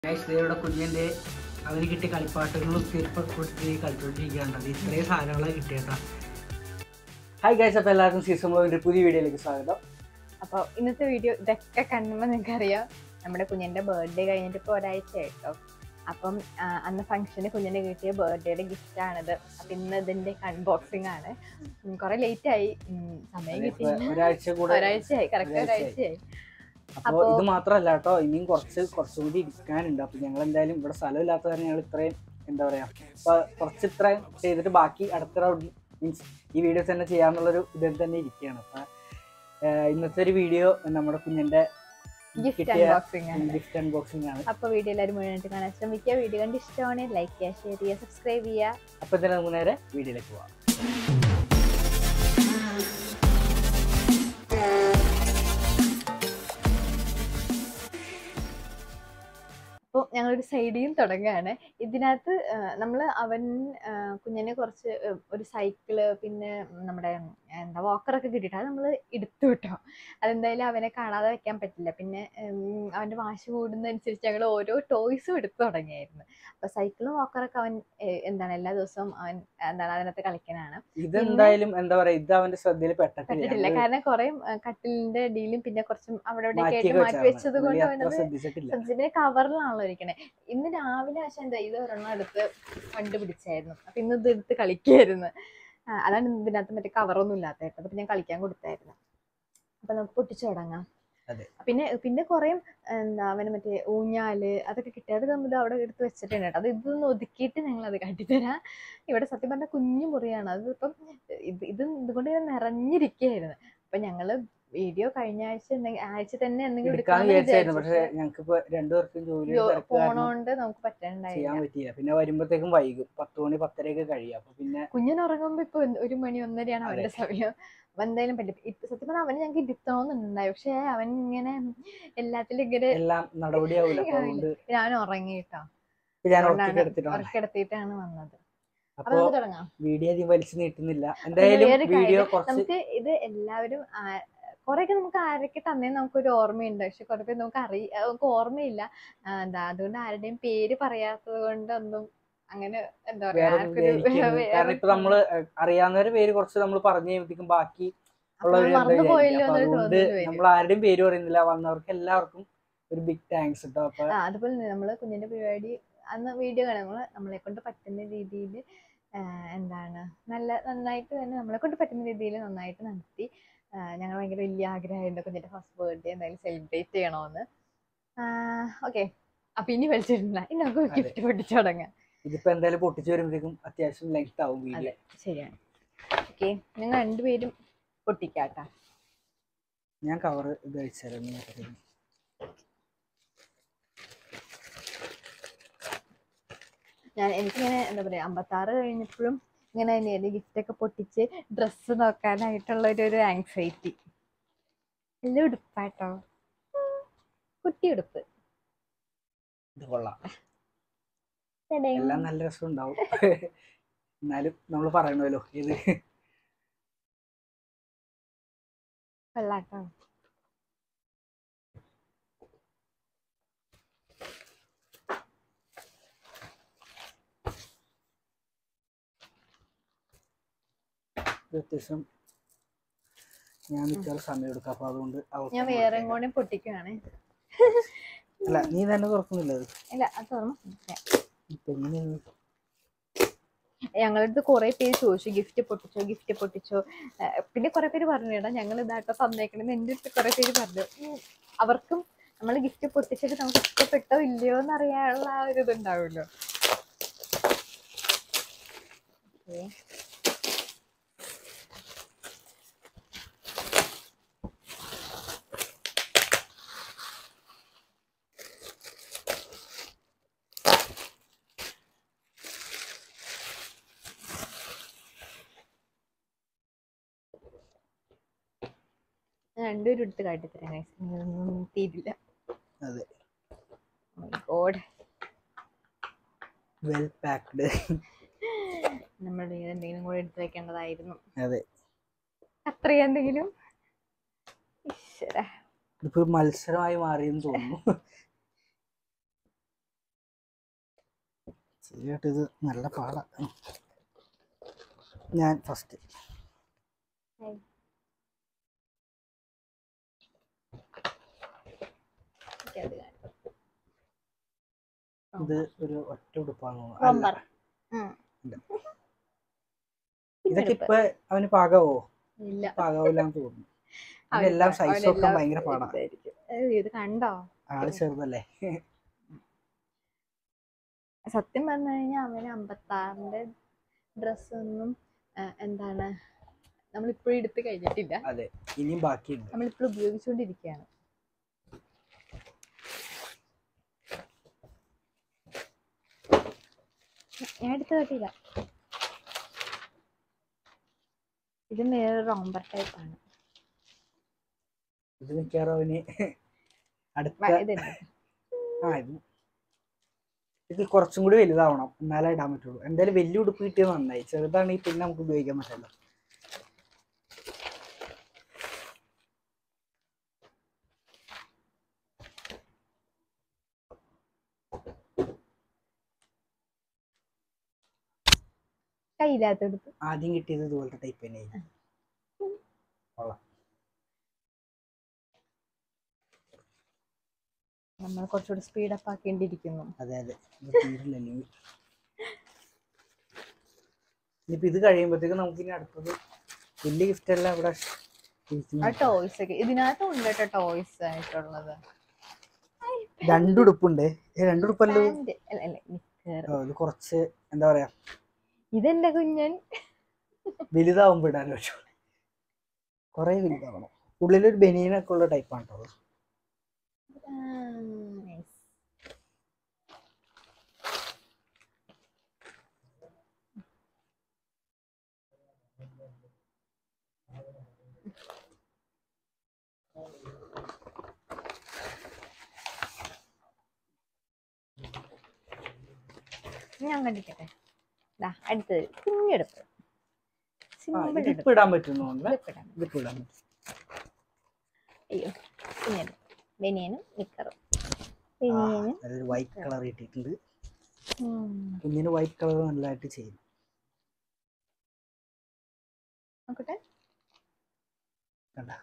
Guys ഇവിടെ കുഞ്ഞിൻ്റെ അവന് കിട്ടിയ കളിപ്പാട്ടങ്ങളും ചെരുപ്പൊക്കെ കൊടുത്ത് കളിച്ചോണ്ടിരിക്കുകയാണ് അത് ഇത്രയും സാധനങ്ങളാണ് കിട്ടിയേട്ടാ ഹായ് ഗൈസ് അപ്പോൾ എല്ലാവർക്കും സീസൺ ബ്ലോഗിൻ്റെ പുതിയ വീഡിയോയിലേക്ക് സ്വാഗതം അപ്പോൾ ഇന്നത്തെ വീഡിയോ ഇതൊക്കെ കാണുമ്പോൾ നിങ്ങൾക്കറിയാം നമ്മുടെ കുഞ്ഞിൻ്റെ ബർത്ത്ഡേ കഴിഞ്ഞിട്ട് ഇപ്പോൾ ഒരാഴ്ച കേട്ടോ അപ്പം ആ, അന്ന് ഫംഗ്ഷന് കുഞ്ഞിന് കിട്ടിയ ബർത്ത്ഡേയുടെ ഗിഫ്റ്റ് ആണിത് അപ്പം ഇന്ന് ഇതിൻ്റെ അൺബോക്സിംഗ് ആണ് ഉം, കുറെ ലേറ്റ് ആയി ഉം, സമയം കിട്ടിയില്ല ഒരാഴ്ച കൂടെ ഒരാഴ്ചയായി കറക്റ്റ് ഒരാഴ്ചയായി. ഒരാഴ്ചയായി അപ്പോൾ അപ്പോ- ഇത് മാത്രമല്ല കേട്ടോ ഇനിയും കുറച്ച് കുറച്ചും കൂടി ഇരിക്കാനുണ്ട് അപ്പോൾ ഞങ്ങൾ എന്തായാലും ഇവിടെ സ്ഥലമില്ലാത്ത കാരണം ഞങ്ങൾ ഇത്രയും എന്താ പറയാ അപ്പോൾ കുറച്ച് ഇത്രയും ചെയ്തിട്ട് ബാക്കി അടുത്ത റൗണ്ട് മീൻസ് ഈ വീഡിയോ തന്നെ ചെയ്യാന്നുള്ളൊരു ഇതിൽ തന്നെ ഇരിക്കുകയാണ് അപ്പം ഇന്നത്തെ ഒരു വീഡിയോ നമ്മുടെ കുഞ്ഞിൻ്റെ ഗിഫ്റ്റ് കിട്ടിയ അൺബോക്സിംഗ് ആണ് ഗിഫ്റ്റ് അൺബോക്സിംഗ് ആണ് അപ്പോൾ വീഡിയോ എല്ലാവരും മുഴുവനായിട്ട് കാണാൻ ശ്രമിക്കുക വീഡിയോ കണ്ട് ഇഷ്ടമാണെങ്കിൽ ലൈക്ക് ചെയ്യുക ഷെയർ ചെയ്യുക സബ്സ്ക്രൈബ് ചെയ്യുക അപ്പോൾ ഇതിന് നമുക്ക് നേരെ വീഡിയോയിലേക്ക് പോവാം അപ്പോൾ ഞങ്ങളൊരു സൈഡിൽ തുടങ്ങുകയാണ് ഇതിനകത്ത് നമ്മൾ അവൻ ആ, കുഞ്ഞിനെ കുറച്ച് ആ, ഒരു സൈക്കിള് പിന്നെ നമ്മുടെ ഉം, എന്താ വാക്കറൊക്കെ കിട്ടിയിട്ട് അത് നമ്മൾ എടുത്തു വിട്ടോ അതെന്തായാലും അവനെ കാണാതെ വെക്കാൻ പറ്റില്ല പിന്നെ ഉം, അവൻ്റെ വാശി കൂടുന്നതനുസരിച്ച് ഞങ്ങൾ ഓരോ ടോയ്സും എടുത്തു തുടങ്ങിയായിരുന്നു അപ്പോൾ സൈക്കിളും വാക്കറൊക്കെ അവൻ ഏ, എന്താണ് എല്ലാ ദിവസവും അവൻ എന്താണ് അതിനകത്ത് കളിക്കാനാണ് ഇതെന്തായാലും എന്താ പറയാ ഇത് അവന്റെ ശ്രദ്ധയിൽ പറ്റിട്ടില്ല പെട്ടിട്ടില്ല കാരണം കുറേ ആ, കട്ടിലിന്റെ അടിയിലും പിന്നെ കുറച്ചും അവിടെ ഇവിടെ മാറ്റിയൊക്കെ ആയിട്ട് മാറ്റി വെച്ചത് വെച്ചാണ് കൊണ്ട് അത്ര അവനത് ശ്രദ്ധിച്ചിട്ടില്ല സബ്സിഡിന്റെ കവറിലാണല്ലോ ഇരിക്കണേ ഇന്ന് രാവിലെ പക്ഷെ എന്താ ഇത് ഒരെണ്ണം എടുത്ത് കണ്ടുപിടിച്ചായിരുന്നു അപ്പൊ ഇന്ന് ഇത് എടുത്ത് കളിക്കായിരുന്നു ആ, അതാണ് ഇതിനകത്ത് മറ്റേ കവറൊന്നും ഇല്ലാത്ത കേട്ടോ അപ്പൊ ഞാൻ കളിക്കാൻ കൊടുത്തായിരുന്നു അപ്പൊ നമുക്ക് പൊട്ടിച്ചു തുടങ്ങാം അതെ. പിന്നെ പിന്നെ കുറേ എന്താ അവന് മറ്റേ ഊഞ്ഞാല് അതൊക്കെ കിട്ടി അത് നമ്മൾ അവിടെ എടുത്ത് വെച്ചിട്ടുണ്ട് കേട്ടോ അത് ഇതൊന്ന് ഒതുക്കിയിട്ട് ഞങ്ങൾ അത് കാട്ടിത്തരാം ഇവിടെ സത്യം പറഞ്ഞ കുഞ്ഞു മുറിയാണ് അത് ഇപ്പം ഇത് ഇത് ഇതുകൊണ്ട് ഇങ്ങനെ നിറഞ്ഞിരിക്കുകയായിരുന്നു അപ്പൊ ഞങ്ങള് വീഡിയോ കഴിഞ്ഞ ആഴ്ച എന്തെങ്കിലും ആഴ്ച തന്നെ എന്തെങ്കിലും എടുക്കാന്ന് എടുക്കാന്ന് വിചാരിച്ചായിരുന്നു പക്ഷെ വിചാരിച്ചിട്ട് ഞങ്ങൾക്ക് ഇപ്പൊ രണ്ടുപേർക്കും ജോലി ജോ- തിരക്ക് കാരണം പോണോണ്ട് നമുക്ക് ചെയ്യാൻ പറ്റണ്ടായില്ല പറ്റിയില്ല പിന്നെ വരുമ്പോഴത്തേക്കും വൈകും പത്ത് മണി പത്തരയൊക്കെ കഴിയും അപ്പൊ പിന്നെ കുഞ്ഞിന് ഉറങ്ങുമ്പോ ഇപ്പൊ ഒന്ന് ഒരു മണി ഒന്നരയാണ് അതെ. അവന്റെ സമയം അപ്പൊ എന്തായാലും പറ്റും ഇപ്പൊ സത്യം പറഞ്ഞാൽ അവന് ഞങ്ങൾക്ക് ഇരുത്തണമെന്നുണ്ടായി പക്ഷെ അവൻ ഇങ്ങനെ എല്ലാത്തിലും ഇങ്ങനെ എല്ലാം നടപടിയാവൂല അപ്പൊ അതുകൊണ്ട് ഞാൻ ഉറങ്ങിയിട്ടോ ഇപ്പൊ ഞാൻ അതുകൊണ്ടാണ് ഉറക്കി എടുത്തിട്ടാണ് ഉറക്കെടുത്തിട്ടാണ് വന്നത് അപ്പൊ അപ്പൊ നമുക്ക് തുടങ്ങാം വീഡിയോ അധികം വലിച്ചു നീട്ടുന്നില്ല എന്തായാലും വേറൊരു കാര്യം, വീഡിയോ കുറച്ച് നമുക്ക് ഇത് എല്ലാവരും കുറെയൊക്കെ നമുക്ക് ആരൊക്കെ തന്നെ നമുക്കൊരു ഓർമ്മയുണ്ട് പക്ഷെ കുറെ പേര് നമുക്ക് അറിയ നമുക്ക് ഓർമ്മയില്ല ആ, എന്താ അതുകൊണ്ട് ആരുടെയും പേര് പറയാത്തത് കൊണ്ട് ഒന്നും അങ്ങനെ എന്താ പറയാ വേറെ ആർക്കൊരു വിചാരിക്കുന്നു. വേറെ കാരണം ഇപ്പൊ നമ്മള് അറിയാവുന്നവരുടെ പേര് കുറച്ച് നമ്മൾ പറഞ്ഞു കഴിയുമ്പോഴത്തേക്കും ബാക്കി അപ്പൊ ഉള്ളവര് എന്താ മറന്നു വിചാരിക്കുക? പോയല്ലോ അപ്പൊ എന്നൊരു അതുകൊണ്ട് തോന്നല് വരും നമ്മൾ ആരുടെയും പേര് പറയുന്നില്ല വന്നവർക്ക് എല്ലാവർക്കും ഒരു ബിഗ് താങ്ക്സ് കേട്ടോ അപ്പൊ ആ അതുപോലെ തന്നെ നമ്മള് കുഞ്ഞിന്റെ പരിപാടി അന്ന് വീഡിയോ കാണുമ്പോൾ നമ്മളെ കൊണ്ട് പറ്റുന്ന രീതിയിൽ എന്താണ് നല്ല നന്നായിട്ട് തന്നെ നമ്മളെ കൊണ്ട് പറ്റുന്ന രീതിയിൽ നന്നായിട്ട് നടത്തി ആ, ഞങ്ങൾ ഭയങ്കര വലിയ ആഗ്രഹമായിരുന്നു കുഞ്ഞിന്റെ ഫസ്റ്റ് ബർത്ത്ഡേ എന്തായാലും സെലിബ്രേറ്റ് ചെയ്യണമെന്ന് ഓക്കെ അപ്പൊ ഇനി വലിച്ചിട്ടില്ല ഇനി നമുക്ക് അതെ. ഗിഫ്റ്റ് പൊട്ടിച്ചു തുടങ്ങാം ഇതിപ്പോ എന്തായാലും പൊട്ടിച്ചു വരുമ്പോഴത്തേക്കും അത്യാവശ്യം ലെങ്ത് ആവും വീഡിയോ അതെ ശരിയാണ് ഓക്കെ നിങ്ങൾ രണ്ടുപേരും പൊട്ടിക്കാട്ടാ ഞാൻ കവർ ഇത് കഴിച്ചാലും ഞാൻ എനിക്കിങ്ങനെ എന്താ പറയാ അമ്പത്താറ് കഴിഞ്ഞപ്പോഴും ഇങ്ങനെ തന്നെയായിരുന്നു ഗിഫ്റ്റ് ഒക്കെ പൊട്ടിച്ച് ഡ്രസ്സ് നോക്കാനായിട്ടുള്ള ഒരു ഒരു ആങ്സൈറ്റി നല്ല ഉടുപ്പാട്ടോ ഉം. കുട്ടി ഉടുപ്പ് ഇത് കൊള്ളാം ടടേങ്. എല്ലാം നല്ല രസം ഉണ്ടാവും എന്നാലും നമ്മൾ പറയണമല്ലോ ഇത് കൊള്ളാട്ടോ ഇത് അത്യാവശ്യം ഞാൻ മിക്കവാറും സമയം എടുക്കാം അപ്പൊ അതുകൊണ്ട് അവൾക്ക് ഞാൻ വേറെ കൂടെ പൊട്ടിക്കുകയാണ് അല്ല നീ തന്നെ തുറക്കുന്നില്ല അത് ഇല്ല അത് തുറന്നു ഇപ്പൊ എങ്ങനെയാണ് ഞങ്ങളുടെ അടുത്ത് കുറെ പേര് ചോദിച്ചു ഗിഫ്റ്റ് പൊട്ടിച്ചോ ഗിഫ്റ്റ് പൊട്ടിച്ചോ ഏഹ് പിന്നെ കുറെ പേര് പറഞ്ഞു കേട്ടോ ഞങ്ങൾ ഇതാട്ടോ തന്നേക്കണെന്ന് എൻ്റെ അടുത്ത് കുറെ പേര് പറഞ്ഞു ഉം, അവർക്കും നമ്മൾ ഗിഫ്റ്റ് പൊട്ടിച്ചിട്ട് നമുക്ക് ഇഷ്ടപ്പെട്ടോ ഇല്ലയോ എന്ന് അറിയാനുള്ള ആ ഒരു ഇതുണ്ടാവുമല്ലോ Okay. ഞാൻ രണ്ടുപേരും എടുത്ത് കാട്ടിത്തരാം guys. ഇതൊന്നും തീരില്ല അതെ ഗോഡ് വെൽ പാക്ഡ് നമ്മൾ എന്തെങ്കിലും കൂടെ എടുത്ത് വെക്കേണ്ടതായിരുന്നു അതെ അത്രയും എന്തെങ്കിലും ഈശ്വരാ. ഇതിപ്പോ ഒരു മത്സരമായി മാറിയെന്ന് തോന്നുന്നു ശരിയായിട്ട് ഇത് നല്ല പാടാ ഞാൻ ഫസ്റ്റ് ഹായ്. എനിക്കത് കാണാം. ഇത് ഒരു ഒറ്റ ഉടുപ്പാന്ന് തോന്നുന്നു. റോംബർ. അല്ല, ഉം. ഇല്ല. പിന്നെ ഇതൊക്കെ ഉടുപ്പ്. ഇപ്പൊ അവന് പാകാവോ ഇല്ല പാകാവില്ലാന്ന് തോന്നുന്നു അവൻ- ഇതെല്ലാം സൈസ് ഒക്കെ അവനെല്ലാം ഭയങ്കര പാടാ ഇതായിരിക്കും. ഏയ് ഇത് കണ്ടോ ആള് ചെറുതല്ലേ സത്യം പറഞ്ഞു കഴിഞ്ഞാൽ അവന് അമ്പത്താറിന്റെ ഡ്രസ്സൊന്നും എന്താണ് നമ്മളിപ്പോഴും എടുത്ത് കഴിഞ്ഞിട്ടില്ല അതെ ഇനിയും ബാക്കിയുണ്ട് നമ്മളിപ്പോൾ ഉപയോഗിച്ചുകൊണ്ടിരിക്കുകയാണ് ഞാൻ എടുത്ത് കേട്ടില്ല ഇത് വേറെ റോംബർ ടൈപ്പ് ആണ് ഇത് മിക്കവാറും അവന് അടുത്ത വ- ഇതുണ്ട് ആ ഇത് ഇത് കുറച്ചും കൂടി വലുതാവണം എന്നാലേ ഇടാൻ പറ്റുള്ളൂ എന്തായാലും വലിയ ഉടുപ്പ് കിട്ടിയത് നന്നായി ചെറുതാണെങ്കിൽ പിന്നെ നമുക്ക് ഉപയോഗിക്കാൻ പറ്റില്ല കയ്യില്ലാത്തെടുത്ത് ആദ്യം കിട്ടിയത് ഇതുപോലത്തെ ടൈപ്പ് തന്നെ നമ്മൾ കുറച്ചുകൂടി സ്പീഡപ്പ് ആക്കേണ്ടിയിരിക്കുന്നു അതെ അതെ ഇത് തീരില്ലെങ്കിൽ ഇനിയിപ്പോ ഇത് കഴിയുമ്പോഴത്തേക്കും നമുക്ക് ഇനി അടുത്തത് വലിയ ഗിഫ്റ്റ് എല്ലാം ഇവിടെ ആ ഇരിക്കുന്നുണ്ട്. ടോയ്സ് ഒക്കെ ഇതിനകത്തും ഉണ്ട് കേട്ടോ ടോയ്സ് ആയിട്ടുള്ളത് രണ്ടുടുപ്പുണ്ട് ഏ രണ്ടുടുപ്പല്ലോ Pant. അല്ല അല്ല നിക്കർ ആ, ഇത് കുറച്ച് എന്താ പറയാ ഇതെന്റെ കുഞ്ഞൻ വലുതാവുമ്പോ ഇടാൻ പറ്റും കൊറേ വലുതാവണം ഉള്ളിലൊരു ബനിയനൊക്കെ ഉള്ള ടൈപ്പാണ് കേട്ടോ അത്. ആ, nice. ഞാൻ കണ്ടിട്ടെ ദാ അടുത്തത് കുഞ്ഞെടുപ്പ് ആ സിമ്പിൾ ഇതിപ്പോ ഇടാൻ പറ്റുന്നോണ്ട് എടുപ്പ് ഇതിപ്പോ ഇടാൻ പറ്റും അയ്യോ കുഞ്ഞെടുപ്പ് ബനിയനും നിക്കറും ആ, ബനിയനും അതൊരു വൈറ്റ് കളർ ഇട്ടിട്ടുണ്ട് ഉം. കുഞ്ഞിന് വൈറ്റ് കളർ നല്ലതായിട്ട് ചെയ്യും നോക്കട്ടെ കണ്ട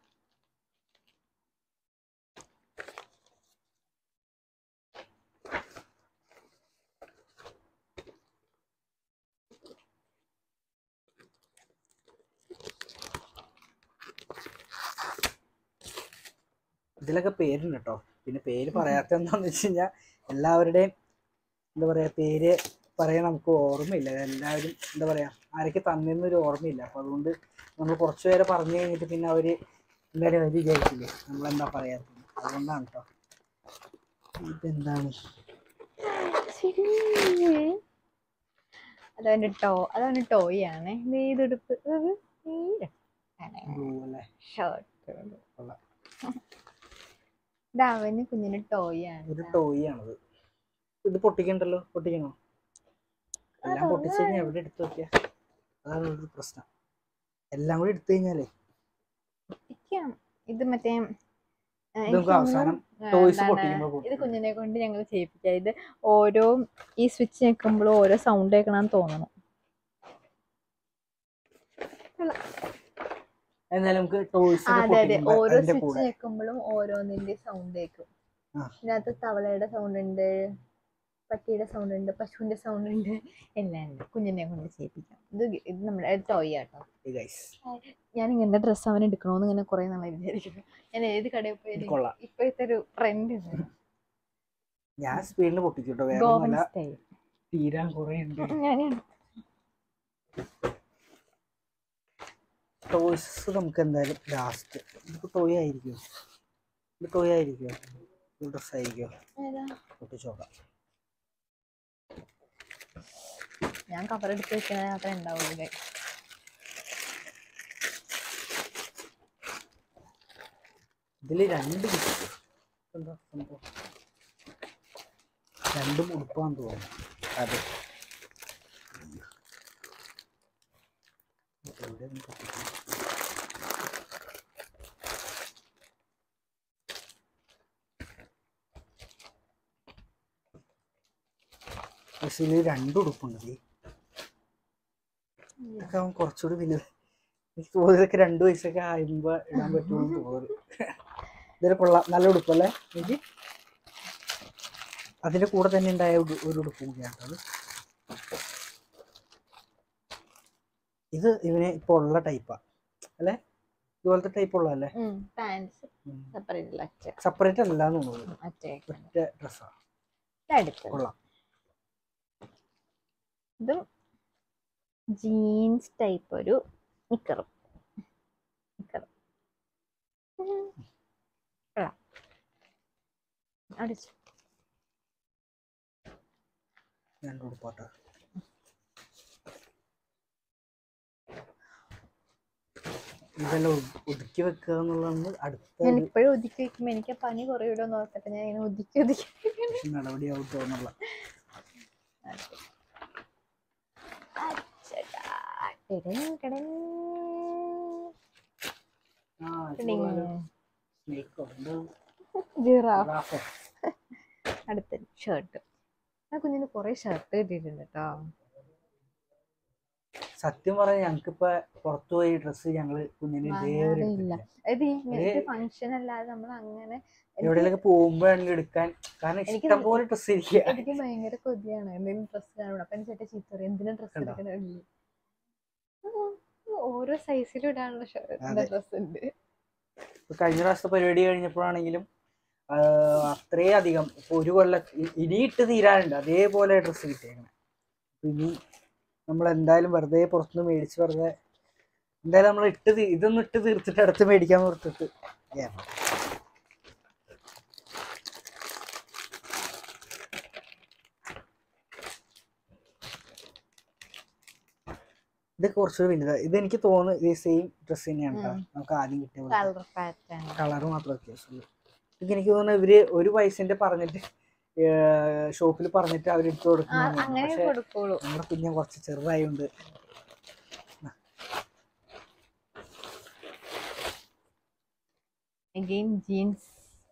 ഇതിലൊക്കെ പേരുണ്ട് കേട്ടോ പിന്നെ പേര് പറയാത്ത എന്താന്ന് വെച്ച് കഴിഞ്ഞാൽ എല്ലാവരുടെയും എന്താ പറയാ പേര് പറയാൻ നമുക്ക് ഓർമ്മയില്ല എല്ലാവരും എന്താ പറയാ ആരൊക്കെ തന്നെന്നൊരു ഓർമ്മയില്ല അപ്പൊ അതുകൊണ്ട് നമ്മൾ കുറച്ച് പേരെ പറഞ്ഞു കഴിഞ്ഞിട്ട് പിന്നെ അവര് എല്ലാവരും അവർ വിചാരിക്കില്ലേ നമ്മളെന്താ പറയാത്തത് അതുകൊണ്ടാണ് കേട്ടോ ഇതെന്താണ് അതവന്റെ ടോ അതവന്റെ ടോയ് ആണ് ഇതെടുപ്പ് ബ്ലൂ അല്ലേ ഷർട്ട് കൊള്ളാം. ഇത് അവന് കുഞ്ഞിന് ടോയ് ആണ് ഒരു ടോയ് ആണത് ഇത് പൊട്ടിക്കണ്ടല്ലോ പൊട്ടിക്കണോ എല്ലാം പൊട്ടിച്ച് കഴിഞ്ഞാൽ എവിടെ എടുത്തു വെക്കുക അതാണ് ഒരു പ്രശ്നം എല്ലാം കൂടി എടുത്തു കഴിഞ്ഞാലേ ഇരിക്കാം. ഇത് മറ്റേ ആ, ഇത് എനിക്ക് നമുക്ക് അവസാനം തോന്നുന്നു, ആ, ടോയ്സ് എന്താണ്, പൊട്ടിക്കുമ്പോൾ ഇത് പൊട്ടിക്കും. കുഞ്ഞിനെ കൊണ്ട് ഞങ്ങൾ ചെയ്യിപ്പിക്കാം ഇത് ഓരോ ഈ സ്വിച്ച് ഞെക്കുമ്പോഴും ഓരോ സൗണ്ട് കേൾക്കണമെന്ന് തോന്നണം എന്നാലും നമുക്ക് ടോയ്സ് ആ, അതെ അതെ ഓരോ അതിന്റെ സ്വിച്ച് കൂടെ ഞെക്കുമ്പോഴും ഓരോന്നിന്റെ സൗണ്ട് കേൾക്കും ആ. ഇതിനകത്ത് തവളയുടെ സൗണ്ട് ഉണ്ട് പട്ടിയുടെ സൗണ്ട് ഉണ്ട് പശുവിന്റെ സൗണ്ട് ഉണ്ട് എല്ലാം ഉണ്ട് കുഞ്ഞിനെ കൊണ്ട് ചെയ്യിപ്പിക്കാം ഇത് ഗ- ഇത് നമ്മുടെ ടോയ് ആട്ടോ ഗൈസ് ഞാൻ ഇങ്ങനത്തെ ഡ്രസ്സ് അവൻ എടുക്കണമെന്ന് ഇങ്ങനെ കുറെ നാളായി വിചാരിക്കുന്നു ഞാൻ ഏത് കടയിൽ ഇത് പോയാലും കൊള്ളാം ഇപ്പോഴത്തെ ഒരു ട്രെൻഡ് ഞാൻ സ്പീഡിൽ പൊട്ടിക്കും കേട്ടോ വേറെ ഗോവൻ ഒന്നുമല്ല സ്റ്റൈൽ തീരാൻ കുറെ ഉണ്ട് ഞാൻ ടോയ്സ് നമുക്ക് എന്തായാലും ലാസ്റ്റ് ഇതിപ്പോ ടോയ് ആയിരിക്കും ഇത് ടോയ് ആയിരിക്കുമോ ഇത് ഡ്രസ് ആയിരിക്കുമോ പൊട്ടിച്ചോക്കാം ഞാൻ കവർ എടുത്ത് വെക്കണേ മാത്രമേ ഉണ്ടാവുള്ളൂ guys. ഇതില് രണ്ട് കിട്ടും എന്താ സംഭവം രണ്ടും ഉടുപ്പാന്ന് തോന്നുന്നു അതെ എവിടെ ഒന്ന് പൊട്ടിക്കണം. ഡ്രസ്സിൽ രണ്ട് ഉടുപ്പുണ്ട് ദേ. ഇതൊക്കെ അവൻ കുറച്ചുകൂടി വലുത് എനിക്ക് തോന്നുന്നു ഇതൊക്കെ രണ്ട് വയസ്സൊക്കെ ആകുമ്പോൾ ഇടാൻ പറ്റുമെന്ന് തോന്നുന്നു ഇതൊരു കൊള്ളാം നല്ല ഉടുപ്പല്ലേ എനിക്ക് അതിന്റെ കൂടെ തന്നെ ഉണ്ടായ ഒരു- ഒരു ഉടുപ്പ് കൂടിയാണ് അത് ഇത് ഇവന് ഇപ്പോൾ ഉള്ള ടൈപ്പാ അല്ലേ ഇതുപോലത്തെ ടൈപ്പ് ഉള്ളതല്ലേ പാൻസ് സെപ്പറേറ്റ് ഇല്ല ഒറ്റ സെപ്പറേറ്റ് അല്ല എന്ന് തോന്നുന്നു ഒറ്റ ഒറ്റ ഡ്രസ്സാണ് അടുത്തത് കൊള്ളാം ഇതും ജീൻസ് ടൈപ്പ് ഒരു നിക്കറും നിക്കറും കൊള്ളാം അടിച്ചു രണ്ട് ഉടുപ്പാട്ടോ ഇതെല്ലാം ഒതു- ഒതുക്കി വെക്കുക എന്നുള്ളതാണ് അടുത്ത ഞാൻ ഒരു ഇപ്പോഴും ഒതുക്കി വെക്കുമ്പോ എനിക്ക് പനി കുറയൂടോ നോക്കട്ടെ ഞാൻ ഇങ്ങനെ ഒതുക്കി ഒതുക്കി നടപടിയാവും തോന്നുള്ള അച്ചടാ. ടിടിൻ ടിടിൻ. ആ ടിടിൻ. സ്നേക്കോ ജിറാഫ് അടുത്ത ഷർട്ട് ആ കുഞ്ഞിന് കുറെ ഷർട്ട് കിട്ടിയിട്ടുണ്ട് കേട്ടോ സത്യം പറഞ്ഞാൽ ഞങ്ങൾക്കിപ്പോ പുറത്തു പോയി ഡ്രസ്സ് ഞങ്ങള് കുഞ്ഞിന് ഇതേവരെ വാങ്ങാറില്ല. എടുത്തിട്ടില്ല. അതായത് ഈ ഇങ്ങനത്തെ ഫംഗ്ഷൻ അല്ലാതെ നമ്മൾ അങ്ങനെ എനിക്ക് എവിടെയെങ്കിലൊക്കെ പോകുമ്പോഴാണെങ്കിൽ എടുക്കാൻ കാരണം എനിക്ക് ഇഷ്ടം പോലെ ഡ്രസ്സ് ഇരിക്കുക എനിക്ക് ഭയങ്കര കൊതിയാണ് എന്തെങ്കിലും ഡ്രസ്സ് കാണുമ്പോൾ അപ്പൊ ചേട്ടാ ചീത്ത പറയും എന്തിനാ ഡ്രസ്സ് കണ്ടോ? എടുക്കണില്ല ഓരോ സൈസിലും ഇടാനുള്ള അതെ. ഡ്രസ്സ് ഉണ്ട് ഇപ്പൊ കഴിഞ്ഞ പ്രാവശ്യത്തെ പരിപാടി കഴിഞ്ഞപ്പോഴാണെങ്കിലും ആ, അത്രയും അധികം ഇപ്പൊ ഒരു കൊല്ലം ഇ- ഇനി ഇട്ട് തീരാനുണ്ട് അതേപോലെ ഡ്രസ്സ് കിട്ടിയേക്കണേ ഇനി നമ്മൾ എന്തായാലും വെറുതെ പുറത്തുനിന്ന് മേടിച്ച് വെറുതെ എന്തായാലും നമ്മൾ ഇട്ട് തീ- ഇതൊന്നും ഇട്ട് തീർത്തിട്ട് അടുത്ത് മേടിക്കാൻ ഓർത്തിട്ട് yeah. ഇത് കുറച്ചുകൂടി വലുതാ ഇത് എനിക്ക് തോന്നുന്നു ഇത് സെയിം ഡ്രസ്സ് തന്നെയാണ് ട്ടോ. ഉം. നമുക്ക് ആദ്യം കിട്ടിയ പോലെ കളർ പാറ്റേൺ കളർ മാത്രമേ വ്യത്യാസമുള്ളൂ ഇത് എനിക്ക് തോന്നുന്നു ഇവര് ഒരു പൈസന്റെ പറഞ്ഞിട്ട് ഷോപ്പിൽ പറഞ്ഞിട്ട് അവർ എടുത്തു കൊടുക്കുന്നു അങ്ങനെ പക്ഷെ കൊടുക്കുള്ളൂ നമ്മുടെ കുഞ്ഞൻ കുറച്ച് ചെറുതായോണ്ട് അഗെയിൻ ജീൻസ്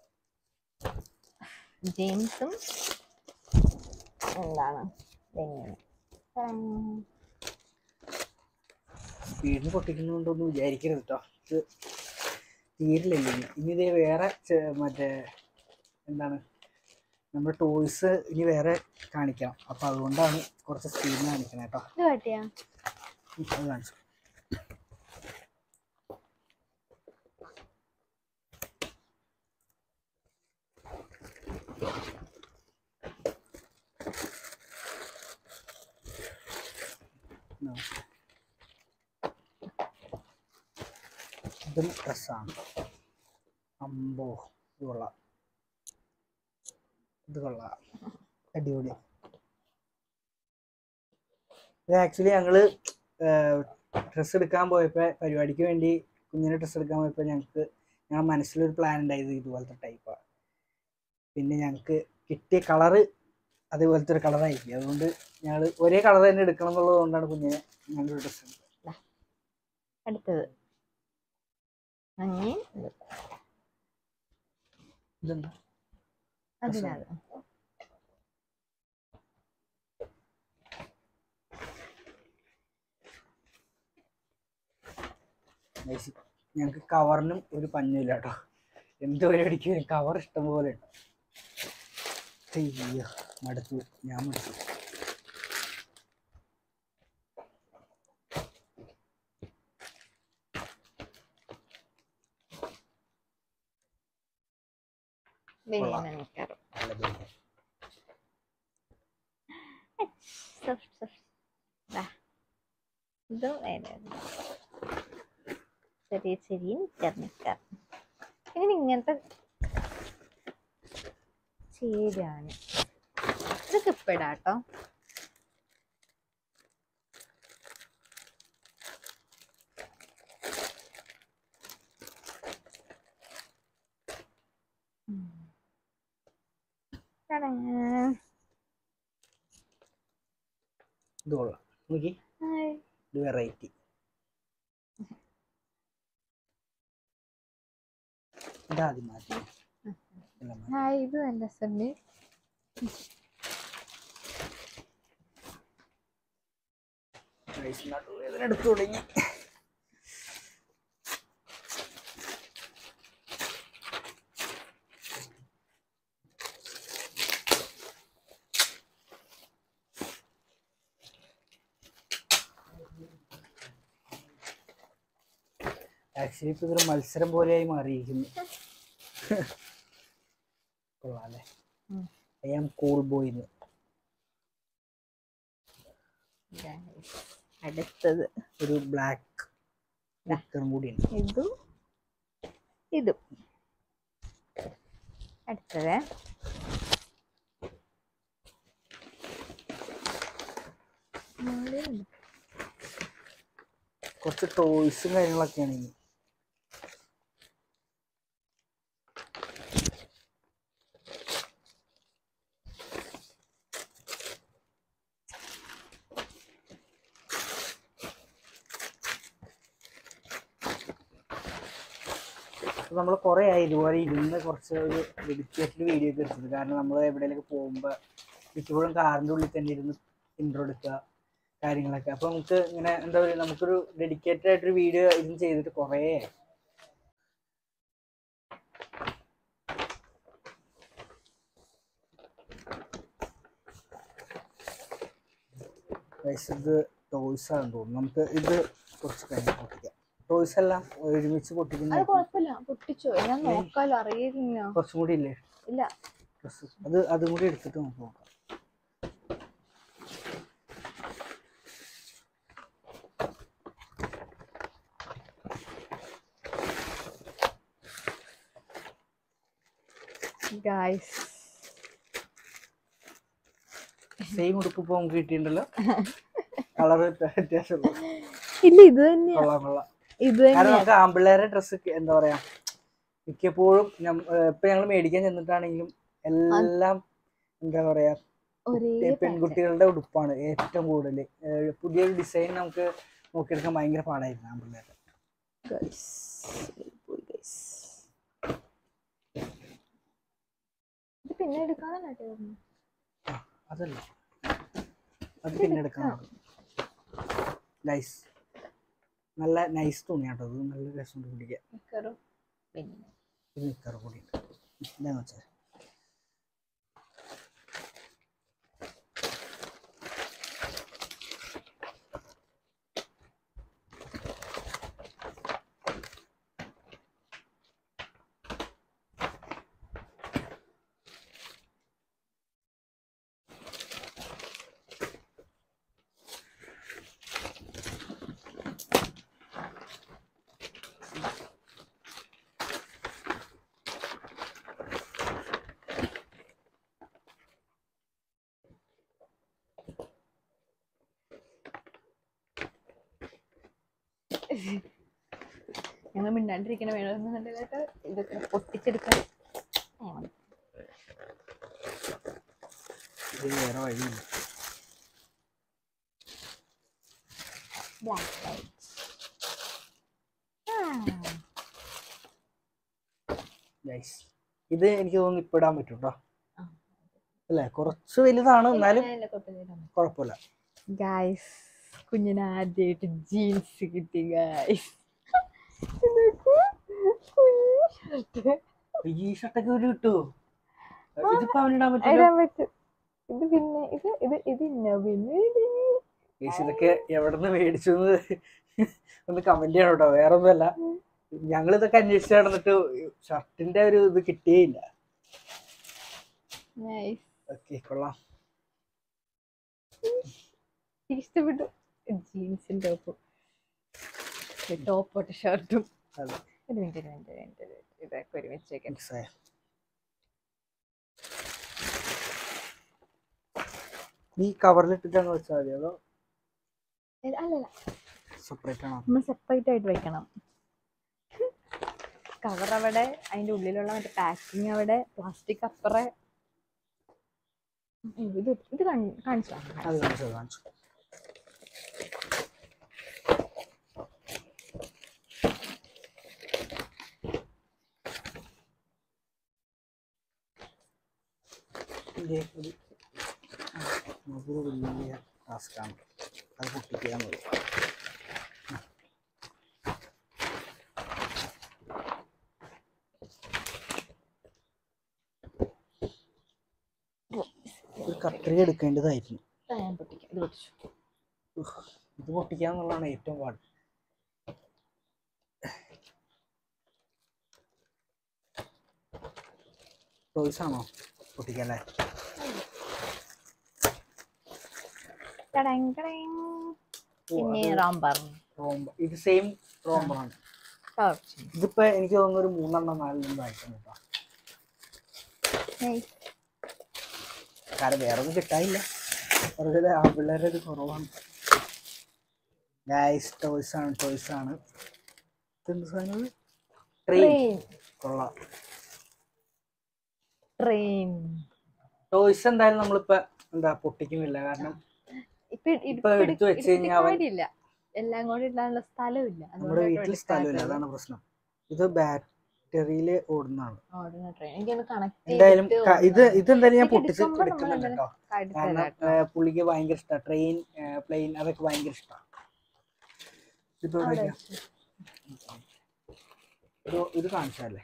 ജീൻസും എന്താണ് ഇതെങ്ങനെ സ്പീഡിന് പൊട്ടിക്കുന്നുണ്ടോന്ന് വിചാരിക്കരുത് കേട്ടോ ഇത് തീരില്ലല്ലോ ഇനി ഇനി ഇതേ വേറെ ചെ- മറ്റേ എന്താണ് നമ്മുടെ ടോയ്സ് ഇനി വേറെ കാണിക്കണം അപ്പൊ അതുകൊണ്ടാണ് കുറച്ച് സ്പീഡിന് കാണിക്കണേ കേട്ടോ ഇത് കാട്ടിയാ അത് കാണിച്ചു No. ഇതും ഡ്രസ്സാണ് അമ്പോ ഇത് കൊള്ളാം ഇത് കൊള്ളാം അടിപൊളി ഇത് ആക്ച്വലി ഞങ്ങള് ഡ്രസ്സ് എടുക്കാൻ പോയപ്പോ പരിപാടിക്ക് വേണ്ടി കുഞ്ഞിനെ ഡ്രസ്സ് എടുക്കാൻ പോയപ്പോ ഞങ്ങൾക്ക് ഞങ്ങളുടെ മനസ്സിലൊരു പ്ലാൻ ഉണ്ടായത് ഇതുപോലത്തെ ടൈപ്പാണ് പിന്നെ ഞങ്ങൾക്ക് കിട്ടിയ കളറ് അതേപോലത്തെ ഒരു കളറായിരിക്കും അതുകൊണ്ട് ഞങ്ങൾ ഒരേ കളർ തന്നെ എടുക്കണം എന്നുള്ളത് കൊണ്ടാണ് കുഞ്ഞിനെ ഞങ്ങളുടെ ഡ്രസ്സ് എടുത്തത് അടുത്തത് അങ്ങനെ ഇതെന്താ അതിനാണ് ഞങ്ങൾക്ക് കവറിനും ഒരു പഞ്ഞില്ല കേട്ടോ എന്ത് പരിപാടിക്കും കവർ ഇഷ്ടം പോലെ ഉണ്ട് അയ്യോ മടുത്തു ഞാൻ മടുത്തു കൊള്ളാം. ബനിയൻ നിക്കർ നല്ല ബനിയൻ. സോഫ്റ്റ് സോഫ്റ്റ് ദാ. ഇതും വേറെ ഒന്ന്. ചെറിയ ചെറിയ നിക്കർ നിക്കർ ഇങ്ങനെ ഇങ്ങനത്തെ ചേരാണ് ഇതൊക്കെ ഇപ്പിടാട്ടോ Ta-da. ഇത് കൊള്ളാം നോക്കി ഹായ്. ഇത് വെറൈറ്റി ഇതാദ്യം മാറ്റി എല്ലാം മാറ്റി. ഹായ് ഇത് നല്ല രസമുണ്ട് Guys, നടുവേദന എടുത്തു തുടങ്ങി ആക്ച്വലി ഇപ്പൊ ഇതൊരു മത്സരം പോലെയായി മാറിയിരിക്കുന്നു കൊള്ളാല്ലേ ഉം. ഐ ആം കൂൾ ബോയ് എന്ന് Guys, അടുത്തത് ഒരു ബ്ലാക്ക് നിക്കറും കൂടിയുണ്ട് ഇതും ഇതും അടുത്തത് മോളിലുണ്ട്. കുറച്ച് ടോയ്സും കാര്യങ്ങളൊക്കെയാണ് ഇനി നമ്മൾ കുറേ ആയി ഇതുപോലെ ഇരുന്ന് കുറച്ച് ഒരു ഡെഡിക്കേറ്റഡ് വീഡിയോ ഒക്കെ എടുത്തത് കാരണം നമ്മൾ എവിടെയെങ്കിലൊക്കെ പോകുമ്പോൾ മിക്കപ്പോഴും കാറിൻ്റെ ഉള്ളിൽ തന്നെ ഇരുന്ന് ഇൻട്രോ എടുക്കുക കാര്യങ്ങളൊക്കെ അപ്പോൾ നമുക്ക് ഇങ്ങനെ എന്താ പറയുക നമുക്കൊരു ഡെഡിക്കേറ്റഡ് ആയിട്ടൊരു വീഡിയോ ഇരുന്ന് ചെയ്തിട്ട് കുറേ ആയി Guys, ഇത് ടോയ്സ് ആണെന്ന് തോന്നുന്നു നമുക്ക് ഇത് കുറച്ച് കഴിഞ്ഞ് പൊട്ടിക്കാം ടോയ്സ് എല്ലാം ഒരുമിച്ച് അത് പൊട്ടിക്കുന്ന കുഴപ്പമില്ല പൊട്ടിച്ചോ ഞാൻ നോക്കാലോ അറിയില്ല കുറച്ചും കൂടി ഇല്ലേ ഇല്ല ഡ്രസ്സ് അത് അതും കൂടി എടുത്തിട്ട് നമുക്ക് നോക്കാം ഗായ്സ് സെയിം ഉടുപ്പ് ഇപ്പോൾ നമുക്ക് കിട്ടിയിട്ടുണ്ടല്ലോ കളർ വ്യത്യാസമുള്ളൂ ഇല്ല ഇത് തന്നെയാ കൊള്ളാം കൊള്ളാം ഇത് കാരണം തന്നെയാ നമുക്ക് ആമ്പിള്ളേരെ ഡ്രസ്സ് എന്താ പറയാ മിക്കപ്പോഴും ഞം- ഏർ ഇപ്പൊ ഞങ്ങൾ മേടിക്കാൻ ചെന്നിട്ടാണെങ്കിലും എല്ലാം എന്താ പറയാ ഒരേ ഏ, പെൺകുട്ടികളുടെ ഉടുപ്പാണ് ഏറ്റവും കൂടുതൽ പുതിയൊരു ഡിസൈൻ നമുക്ക് നോക്കിയെടുക്കാൻ ഭയങ്കര പാടായിരുന്നു ആമ്പിള്ളേരുടെ ഗൈസ് പോയി ഗൈസ് ഇത് പിന്നെ എടുക്കാനാട്ടോ അതല്ല അത് പിന്നെ എടുക്കാൻ നൈസ് നല്ല നൈസ് തുണിയാട്ടോ അത് നല്ല രസമുണ്ട് പിടിക്കാൻ നിക്കറും പിന്നെ ഇത് നിക്കർ കൂടി ഉണ്ട് എന്താന്ന് വെച്ചാൽ ഞങ്ങൾ മിണ്ടാണ്ടിരിക്കണ വേണമെന്ന് കണ്ടിട്ട് ഇതൊക്കെ പൊട്ടിച്ചെടുക്കാൻ ആ, ഇത് വേറെ വഴിയില്ല black light. ആ, നൈസ് ഇത് എനിക്ക് തോന്നുന്നു ഇപ്പൊ ഇടാൻ പറ്റും കേട്ടോ ആ. അല്ലേ കുറച്ച് വലുതാണ് എന്നാലും ഇല്ല, ഇല്ല, കുഴപ്പമില്ല. കുഴപ്പമില്ല ഗായ്സ് കുഞ്ഞിന് ആദ്യമായിട്ട് ജീൻസ് കിട്ടി ഗായ്സ് ഈ ഷർട്ടൊക്കെ ഒരു കിട്ടുമോ ഇതിപ്പോ അവനിടാൻ പറ്റില്ല ഇടാൻ പറ്റും ഇത് പിന്നെ ഇത് ഇത് ഇത് ഇന്ന പിന്നെ ഇത് ഗൈസ് ഇതൊക്കെ എവിടെന്ന് മേടിച്ചു എന്ന് ഒന്ന് കമന്റ് ചെയ്യണം കേട്ടോ വേറെ ഒന്നുമല്ല ഞങ്ങൾ ഇതൊക്കെ അന്വേഷിച്ച് നടന്നിട്ട് ഷർട്ടിന്റെ ഒരു ഇത് കിട്ടിയേയില്ല നൈസ് ഓക്കെ കൊള്ളാം ഇഷ്ടപ്പെട്ടു ജീൻസും ടോപ്പും ടോപ്പോട്ട് ഷർട്ടും അതെ ഒരു മിനിറ്റ് ഒരു മിനിറ്റ് ഒരു മിനിറ്റ് ഒരു മിനിറ്റ്. ഇതൊക്കെ ഒരുമിച്ച് വെക്കാം മിക്സ് ആയ നീ കവറിലിട്ടിട്ടാണ് വെച്ചാൽ മതി അതോ അല്ലല്ല സെപ്പറേറ്റ് ആണോ നമ്മൾ സെപ്പറേറ്റ് ആയിട്ട് വെക്കണം കവർ അവിടെ അതിന്റെ ഉള്ളിലുള്ള മറ്റേ പാക്കിങ് അവിടെ പ്ലാസ്റ്റിക് അപ്പറെ ഉം, ഇത് ഇത് കാണിച്ചു അത് കാണിച്ചു കാണിച്ചു ഇതേ ഒരു ആ, അതൊരു വലിയ ടാസ്ക്കാണ് അത് പൊട്ടിക്കാന്നുള്ളൂ ഒരു കത്രിക എടുക്കേണ്ടതായിരുന്നു ഇതാ ഞാൻ പൊട്ടിക്കാം ഇത് പൊട്ടിച്ചു ഇത് പൊട്ടിക്കാന്നുള്ളതാണ് ഏറ്റവും പാട് ടോയ്സ് ആണോ പൊട്ടിക്കല്ലേ ടടങ് ടടങ്. പിന്നെ റോംബർ റോംബ് ഇത് സെയിം റോംബാണ് ഇതിപ്പോ എനിക്ക് തോന്നുന്നു ഒരു മൂന്നെണ്ണം നാലെണ്ണം ആയിട്ടാണ് കേട്ടോ കാരണം വേറെ ഒന്നും കിട്ടാനില്ല വെറുതെ ആ പിള്ളേരുടെ ഒരു കുറവാണ് ഗൈസ് ടോയ്സ് ആണ് ടോയ്സ് ആണ് ഇതെന്ത് സാധനം ട്രെയിൻ ട്രെയിൻ കൊള്ളാം ട്രെയിൻ ടോയ്സ് എന്തായാലും നമ്മളിപ്പോ എന്താ പൊട്ടിക്കുന്നില്ല കാരണം ഇപ്പൊ ഇപ്പൊ എടുത്ത് വെച്ച് കഴിഞ്ഞാ അവൻ- കാര്യമില്ല എല്ലാം കൂടി ഇടാനുള്ള സ്ഥലമില്ല നമ്മുടെ വീട്ടിൽ സ്ഥലമില്ല അതാണ് പ്രശ്നം ഇത് ബാറ്ററിയിൽ ഓടുന്നതാണ് ട്രെയിൻ എനിക്കൊന്ന് കണക്ട് എന്തായാലും ക- ഇത് ഇതെന്തായാലും ഞാൻ ഇത് പൊട്ടിച്ച് എടുക്കുമ്പോ നമ്മൾ എടുക്കുന്നുണ്ട് എന്തായാലും കേട്ടോ കാരണം ഏർ, പുള്ളിക്ക് ഭയങ്കര ഇഷ്ടമാണ് ട്രെയിൻ പ്ലെയിൻ അതൊക്കെ ഭയങ്കര ഇഷ്ടമാണ് ഇതിപ്പോ ഇവിടെ വെക്കാം. ഇത് ഇത് കാണിച്ചല്ലേ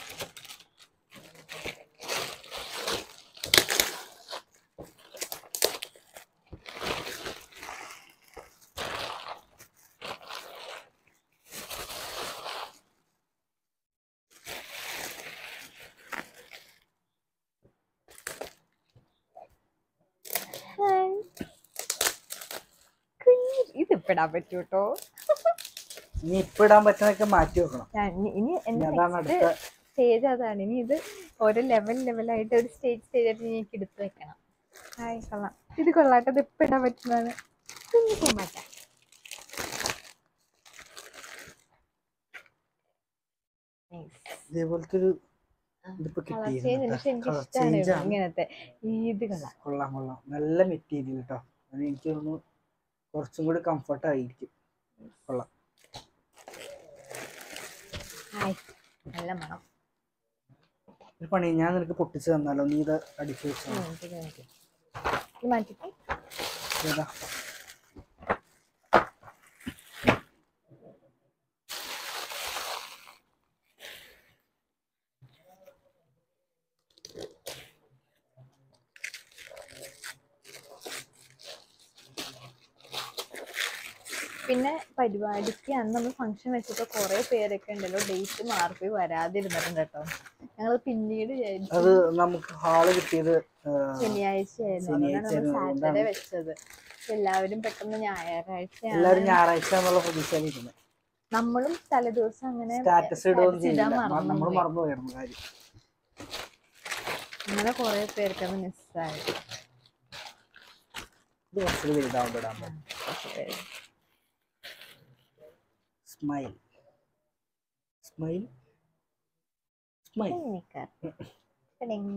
ഇത് ഇപ്പിടാൻ പറ്റൂട്ടോ ഇനി ഇപ്പൊ ഇടാൻ പറ്റുന്നതൊക്കെ മാറ്റി വെക്കണം ഞാൻ ഇനി- ഇനി ഇനി എന്റെ അതാണ് അടുത്ത സ്റ്റേജ് അതാണ് ഇനി ഇത് ഓരോ ലെവൽ ലെവലായിട്ട് ഒരു സ്റ്റേജ് സ്റ്റേജ് ആയിട്ട് എനിക്ക് എടുത്ത് വെക്കണം ഹായ് കൊള്ളാം ഇത് കൊള്ളാട്ടോ ഇത് ഇപ്പം ഇടാൻ പറ്റുന്നതാണ് കുഞ്ഞു പൂമ്പാറ്റ ഇതേപോലത്തെ ഒരു ഇതിപ്പോ കളർ ചേഞ്ച് കിട്ടിയിരുന്നു പക്ഷെ എനിക്ക് കളർ ഇഷ്ടമാണ് ചേഞ്ച് ആണ് ഇങ്ങനത്തെ ഈ ഇത് കൊള്ളാം കൊള്ളാം കൊള്ളാം നല്ല മെറ്റീരിയൽ കേട്ടോ അത് എനിക്ക് തോന്നുന്നു കുറച്ചും കൂടി കംഫർട്ട് ആയിരിക്കും കൊള്ളാം ഹായ് നല്ല മണം ഒരു പണി ഞാൻ നിനക്ക് പൊട്ടിച്ച് തന്നാലോ നീ ഇത് അടിച്ചു വെച്ചോ ഉം, ഇത് കാണിക്ക്. ഇത് മാറ്റിട്ട് ഏതാ പിന്നെ പരിപാടിക്ക് അന്ന് നമ്മൾ ഫംഗ്ഷൻ വെച്ചപ്പോൾ കുറേ പേരൊക്കെ ഉണ്ടല്ലോ ഡേറ്റ് മാറിപ്പോയി വരാതിരുന്നിട്ടുണ്ട് കേട്ടോ ഞങ്ങൾ പിന്നീട് വിചാരിച്ചു അത് നമുക്ക് ഹാള് കിട്ടിയത് ആ, ശനിയാഴ്ചയായിരുന്നു അതുകൊണ്ടാണ് ശനിയാഴ്ചയായിരുന്നു, നമ്മൾ സാറ്റർഡേ അതുകൊണ്ടാണ്. വെച്ചത് പക്ഷെ എല്ലാവരും പെട്ടെന്ന് ഞായറാഴ്ചയാണ് എല്ലാവരും ഞായറാഴ്ച എന്നുള്ള പ്രതീക്ഷയിലിരുന്നത് നമ്മളും തലേദിവസം അങ്ങനെ സ്റ്റാറ്റസ് ഇടുകയൊന്നും status ഇടാൻ ചെയ്യില്ല മറന്നു നമ്മൾ പോയി. മറന്നു പോയിരുന്നു കാര്യം അങ്ങനെ കുറെ പേർക്ക് അത് മിസ്സായി ഇത് കുറച്ചുകൂടി വലുതാവുമ്പോൾ ഇടാൻ പറ്റും സ്മൈൽ സ്മൈൽ സ്മൈൽ നിക്കർ ടിടിങ്.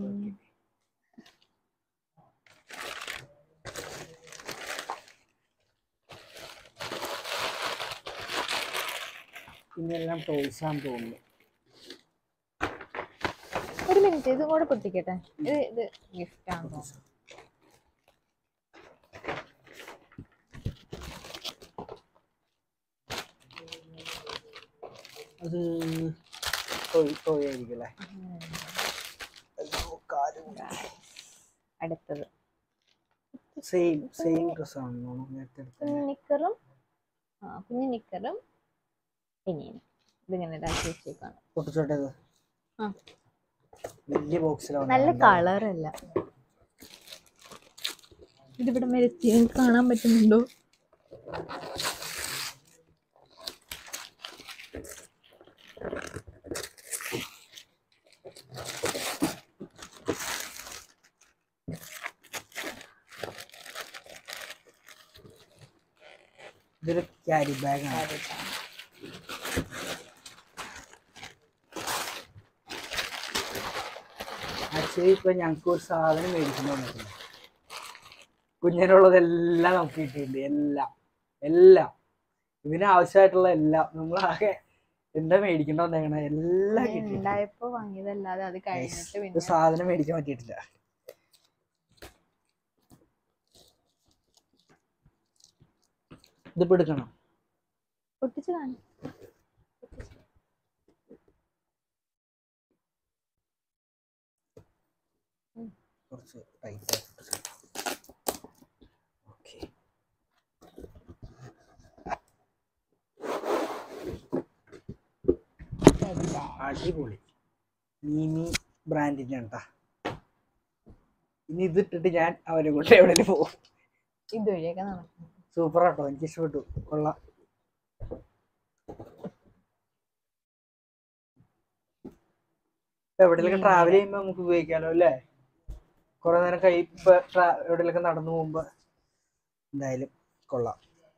പിന്നെ എല്ലാം ടോയ്സ് ആണെന്ന് തോന്നുന്നു ഒരു മിനിറ്റ് ഇതും കൂടെ പൊട്ടിക്കട്ടെ ഇത് ഇത് ഗിഫ്റ്റ് ആണോ അത് ടോയ് ടോയ് ആയിരിക്കും അല്ലേ അടുത്തത് സെയിം സെയിം ഡ്രസ്സാണ് നേരത്തെ എടുത്തത് കുഞ്ഞു നിക്കറും ആ കുഞ്ഞു നിക്കറും പിന്നെയും ഇതിങ്ങനെ ഇതാക്കി വെച്ചേക്കാണ് പൊട്ടിച്ചോട്ടെ ഇത് ആ. വലിയ ബോക്സിലാണ് നല്ല കളറല്ല ഇതിവിടെ മെരത്തി നിങ്ങൾക്ക് കാണാൻ പറ്റുന്നുണ്ടോ ഇതൊരു ക്യാരി ബാഗ് ആണ് ആക്ച്വലി ഇപ്പൊ ഞങ്ങൾക്ക് ഒരു സാധനം മേടിക്കുന്നു വന്നിട്ടില്ല കുഞ്ഞിനുള്ളതെല്ലാം നമുക്ക് കിട്ടിയിട്ടുണ്ട് എല്ലാം എല്ലാം ഇതിന് ആവശ്യമായിട്ടുള്ള എല്ലാം നമ്മളാകെ എന്താ മേടിക്കേണ്ട വന്നേക്കണ എല്ലാം കിട്ടി ഉണ്ടായപ്പോ വാങ്ങിയതല്ലാതെ അത് കഴിഞ്ഞിട്ട് ഒരു പിന്നെ സാധനം മേടിക്കാൻ പറ്റിയിട്ടില്ല ഇതിപ്പോ എടുക്കണം പൊട്ടിച്ച് കാണും കുറച്ച് ടൈറ്റ് ഓക്കെ അടിപൊളി മീമി ബ്രാൻഡിന്റെ കേട്ടാ ഇനി ഇതിട്ടിട്ട് ഞാൻ അവരെ കൊണ്ട് എവിടെയും പോകും ഇതുവഴിയൊക്കെ നടക്കും സൂപ്പർ ആട്ടോ എനിക്ക് ഇഷ്ടപ്പെട്ടു കൊള്ളാം എവിടെയൊക്കെ ട്രാവൽ ചെയ്യുമ്പോ നമുക്ക് ഉപയോഗിക്കാലോ അല്ലേ കുറെ നേരം കൈ ഇപ്പൊ എവിടെയൊക്കെ നടന്നു പോകുമ്പോ എന്തായാലും കൊള്ളാം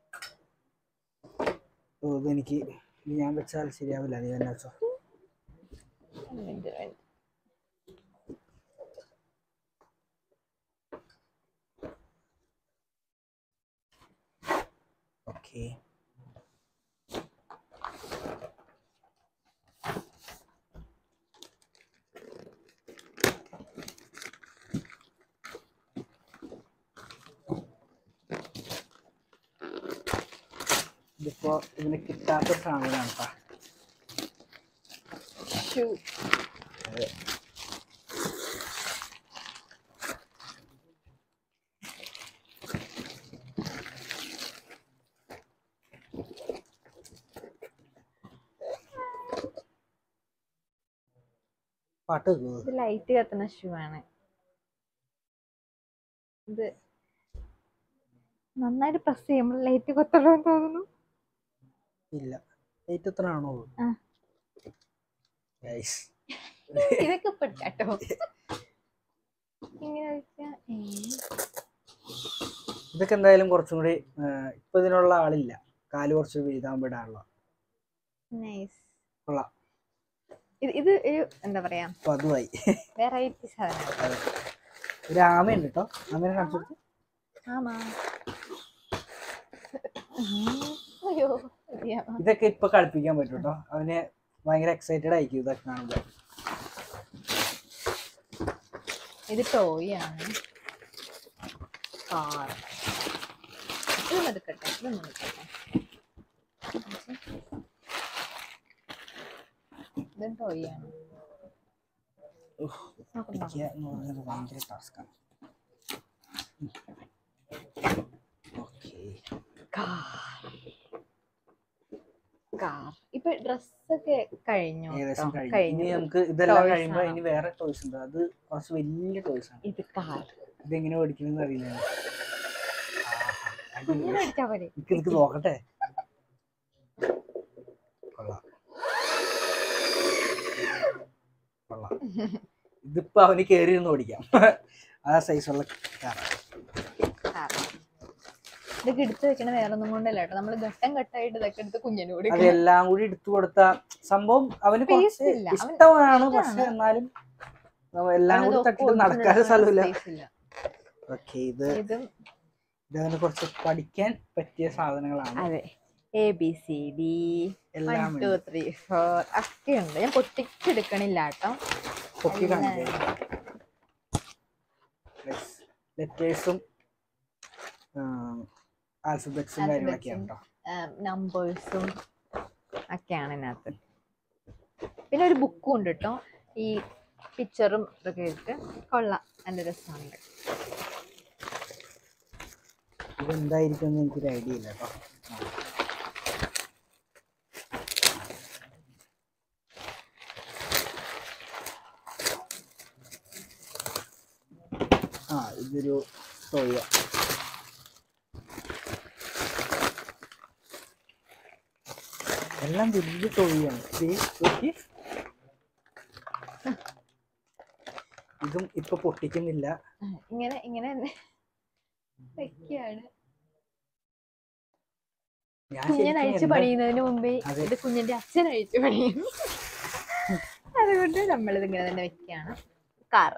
ഓ ഇതെനിക്ക് ഇത് ഞാൻ വെച്ചാൽ ശരിയാവില്ല നീ തന്നെ വെച്ചോ ഒരു മിനിറ്റ്, ഒരു മിനിറ്റ്. ഓക്കെ ഇതിപ്പോ ഇതിന് കിട്ടാത്ത സാധനമാണ് കേട്ടോ ഷൂ പാട്ട് കേൾക്കുമോ ഇത് ലൈറ്റ് കത്തുന്ന ഷൂ ആണ് ഇത് നന്നായിട്ട് പ്രസ് ചെയ്യുമ്പോൾ ലൈറ്റ് കൊത്തണമെന്ന് തോന്നുന്നു ഇല്ല ഏറ്റവും എത്ര ആണോ ആ. Guys, ഇതൊക്കെ പെട്ടോ ഇങ്ങനെ വെച്ചാ ഏ, ഇതൊക്കെ എന്തായാലും കുറച്ചും കൂടി ആ, ഇപ്പൊ ഇതിനുള്ള ആളില്ല കാല് കുറച്ച് വീതാൻ വിടാനുള്ള nice. കൊള്ളാം ഇത് ഇത് ഒരു എന്താ പറയാ അപ്പൊ അതുമായി വെറൈറ്റി സാധനമാണ് ഒരു ആമയുണ്ട് കേട്ടോ ആമേനെ കാണിച്ചു കൊടുത്ത്. ആമാ ഉം. അയ്യോ അറിയാമോ ഇതൊക്കെ ഇപ്പൊ കളിപ്പിക്കാൻ പറ്റും കേട്ടോ അവന് ഭയങ്കര എക്സൈറ്റഡ് ആയിരിക്കും ഇതൊക്കെ കാണുമ്പോ ഇത് ടോയ് ആണ് കാർ ഇതൊന്നും എടുക്കട്ടെ ഇതൊന്നും എടുക്കട്ടെ ഇത് ടോയ് ആണ് ഉഫ്, നോക്കണ്ട പിടിക്കുക എന്ന് പറയുന്നത് ഭയങ്കര ടാസ്ക്കാണ് ഓക്കെ കാർ കാർ ഇപ്പൊ ഡ്രസ്സൊക്കെ കഴിഞ്ഞു ഏകദേശം ട്ടോ. കഴിഞ്ഞു ഇനി നമുക്ക് ഇതെല്ലാം Toys കഴിയുമ്പോ ആണോ? ഇനി വേറെ ടോയ്സ് ഉണ്ട് അത് കുറച്ച് വലിയ ടോയ്സ് ആണ് ഇത് കാർ ഇതെങ്ങനെ പഠിക്കണമെന്ന് അറിയില്ല ആഹാ, അടിപൊളി. കുഞ്ഞിനെ അടിച്ചാ പോലെ എനിക്ക് ഇത് നോക്കട്ടെ കൊള്ളാം കൊള്ളാം ഇതിപ്പോ അവന് കേറി നിന്ന് ഓടിക്കാം ആ സൈസുള്ള കാറാണ് കാർ ഇതൊക്കെ എടുത്തു വെക്കണ വേറെ ഒന്നും കൊണ്ടല്ല കേട്ടോ നമ്മള് ഘട്ടം ഘട്ടമായിട്ട് ഇതൊക്കെ എടുത്ത് കുഞ്ഞിന് കൊടുക്കും അതെല്ലാം കൂടി എടുത്തു കൊടുത്ത സംഭവം അവന് Space കുറച്ച് ഇല്ല. അവന് ഇഷ്ടമാണ് ഇഷ്ടാണ്. പക്ഷെ എന്നാലും നമ്മ എല്ലാം കൂടി അവനത് തട്ടിട്ട് ഒപ്പം നടക്കാൻ ഒതുങ്ങാൻ സ്ഥലമില്ല space ഇല്ല. ഓക്കെ ഇത് ഇതും ഇതവന് കുറച്ച് പഠിക്കാൻ പറ്റിയ സാധനങ്ങളാണ് അതെ A B C D one എല്ലാം ടു ത്രീ ഫോർ ഒക്കെ ഉണ്ട് ഞാൻ പൊട്ടിച്ചെടുക്കണില്ല കേട്ടോ പൊക്കി എല്ലാം കാണിക്കാം ലെറ്റേഴ്സും ആൽഫബറ്റ്സും കാര്യങ്ങളൊക്കെയാണ് കേട്ടോ നമ്പേഴ്സും ഒക്കെയാണ് ഇതിനകത്ത് പിന്നെ ഒരു ബുക്കും ഉണ്ട് കേട്ടോ ഈ പിക്ചറും ഇതൊക്കെ ഇട്ട് കൊള്ളാം നല്ല രസമുണ്ട് ഇതെന്തായിരിക്കും എന്ന് എനിക്കൊരു ഐഡിയ ഇല്ല കേട്ടോ ആ ഇതൊരു ടോയ എല്ലാം വലിയ ടോയാണ് ഇതും ഇപ്പൊ പൊട്ടിക്കുന്നില്ല ആ, ഇങ്ങനെ ഇങ്ങനെ വെക്കുകയാണ് ഞാൻ കുഞ്ഞൻ ശരിക്കും അഴിച്ചു എന്താ- പണിയുന്നതിന് മുമ്പേ അതെ. ഇത് കുഞ്ഞിന്റെ അച്ഛൻ അഴിച്ചു പണിയുന്നു അതുകൊണ്ട് നമ്മളിത് ഇങ്ങനെ തന്നെ വെക്കുകയാണ് കാർ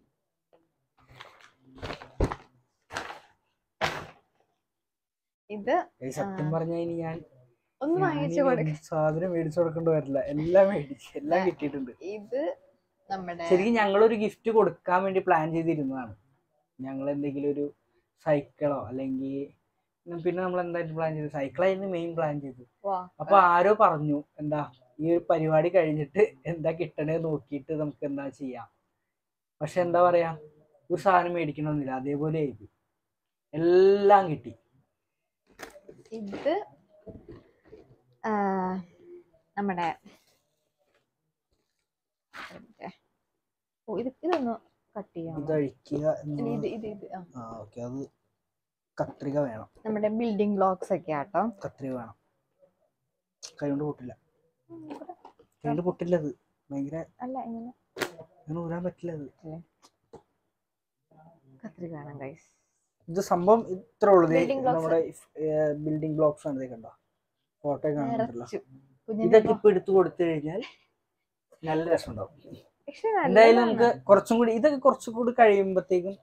ഇത് ഏയ് സത്യം പറഞ്ഞ ഇനി ഞാൻ ഒന്ന് ഞാനിനി വാങ്ങിച്ചു കൊടുക്ക ഒന്നും സാധനം മേടിച്ചു കൊടുക്കേണ്ടി വരില്ല എല്ലാം മേടിച്ച് എല്ലാം കിട്ടിയിട്ടുണ്ട് ഇത് നമ്മുടെ ശരിക്കും ഞങ്ങളൊരു ഗിഫ്റ്റ് കൊടുക്കാൻ വേണ്ടി പ്ലാൻ ചെയ്തിരുന്നതാണ് ഞങ്ങൾ എന്തെങ്കിലും ഒരു സൈക്കിളോ അല്ലെങ്കിൽ പിന്നെ നമ്മൾ എന്തായാലും പ്ലാൻ ചെയ്തു സൈക്കിളായിരുന്നു മെയിൻ പ്ലാൻ ചെയ്തത് വാ അപ്പൊ ആരോ പറഞ്ഞു എന്താ ഈ ഒരു പരിപാടി കഴിഞ്ഞിട്ട് എന്താ കിട്ടണേ നോക്കിയിട്ട് നമുക്ക് എന്താ ചെയ്യാം പക്ഷെ എന്താ പറയാ ഒരു സാധനം മേടിക്കണമെന്നില്ല അതേപോലെ ആയിരിക്കും എല്ലാം കിട്ടി ഇത് ആ, നമ്മുടെ മറ്റേ, ഓ ഇത് ഇതൊന്ന് കട്ട് ചെയ്യാം ഇത് അഴിക്കുക ഇത് ഇത് ഇത് ഇത് ആ. ആ ഓക്കെ അത് കത്രിക വേണം നമ്മുടെ ബിൽഡിംഗ് ബ്ലോക്സ് ഒക്കെ ആട്ടോ കത്രിക വേണം കൈകൊണ്ട് പൊട്ടില്ല കൈകൊണ്ട് പൊട്ടില്ല അത് ഭയങ്കര അല്ല ഇങ്ങനെ അങ്ങനെ ഊരാൻ പറ്റില്ല അത് കത്രിക വേണം ഗൈസ് ഇത് സംഭവം ഇത്ര ഉള്ളൂ ദേ Building blocks. നമ്മുടെ ബിൽഡിംഗ് ബ്ലോക്സ് ആണ് കണ്ടോ ഫോട്ടോ കാണുന്നുണ്ടല്ലോ നിറച്ചു കുഞ്ഞിന്റെ ഇതൊക്കെ ഇപ്പൊ എടുത്തു കൊടുത്തു കഴിഞ്ഞാൽ നല്ല രസമുണ്ടാവും പക്ഷെ എന്തായാലും നല്ലതാണ്. നമുക്ക് കുറച്ചും കൂടി ഇതൊക്കെ കുറച്ചും കൂടി കഴിയുമ്പോഴത്തേക്കും